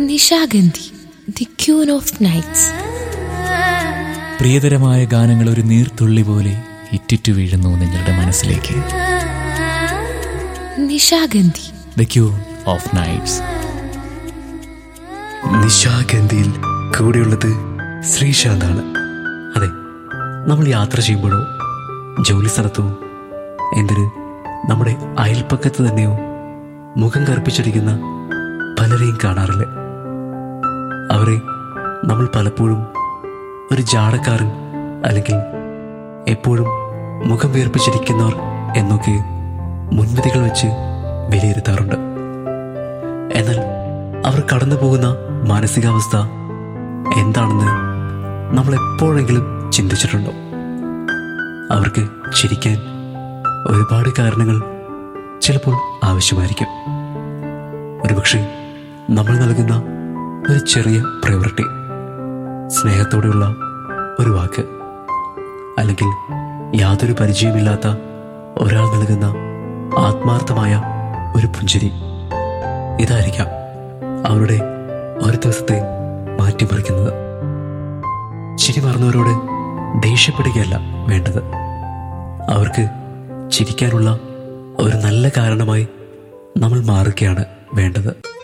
Nishagandhi the queen of nights പ്രിയതരമായ ഗാനങ്ങൾ ഒരു നീർത്തുള്ളി പോലെ ഇറ്റിറ്റു വീഴുന്നു നിങ്ങളുടെ മനസ്സിലേക്ക് Nishagandhi the queen of nights നിശാഗന്ധിയിൽ കൂടെയുള്ളത് ശ്രീശാന്താണ് അതെ നമ്മൾ യാത്ര ചെയ്യുമ്പോഴോ ജോലി സ്ഥലത്തോ എന്തിന് നമ്മുടെ അയൽപ്പക്കത്ത് തന്നെയോ മുഖം കറുപ്പിച്ചിരിക്കുന്ന പലരെയും കാണാറില്ല അവരെ നമ്മൾ പലപ്പോഴും ഒരു ജാടക്കാരൻ അല്ലെങ്കിൽ എപ്പോഴും മുഖം വീർപ്പിച്ചിരിക്കുന്നവർ എന്നൊക്കെ മുൻവിധികൾ വെച്ച് വിലയിരുത്താറുണ്ട് എന്നാൽ അവർ കടന്നു പോകുന്ന മാനസികാവസ്ഥ എന്താണെന്ന് നമ്മൾ എപ്പോഴെങ്കിലും ചിന്തിച്ചിട്ടുണ്ടോ അവർക്ക് ചിരിക്കാൻ ഒരുപാട് കാരണങ്ങൾ ചിലപ്പോൾ ആവശ്യമായിരിക്കും ഒരുപക്ഷെ നമ്മൾ നൽകുന്ന ഒരു ചെറിയ പ്രയോറിറ്റി സ്നേഹത്തോടെയുള്ള ഒരു വാക്ക് അല്ലെങ്കിൽ യാതൊരു പരിചയമില്ലാത്ത ഒരാൾ നൽകുന്ന ആത്മാർത്ഥമായ ഒരു പുഞ്ചിരി ഇതായിരിക്കാം അവരുടെ ഒരു ദിവസത്തെ മാറ്റിമറിക്കുന്നത് ചിരി മറന്നവരോട് ദേഷ്യപ്പെടുകയല്ല വേണ്ടത് അവർക്ക് ചിരിക്കാനുള്ള ഒരു നല്ല കാരണമായി നമ്മൾ മാറുകയാണ് വേണ്ടത്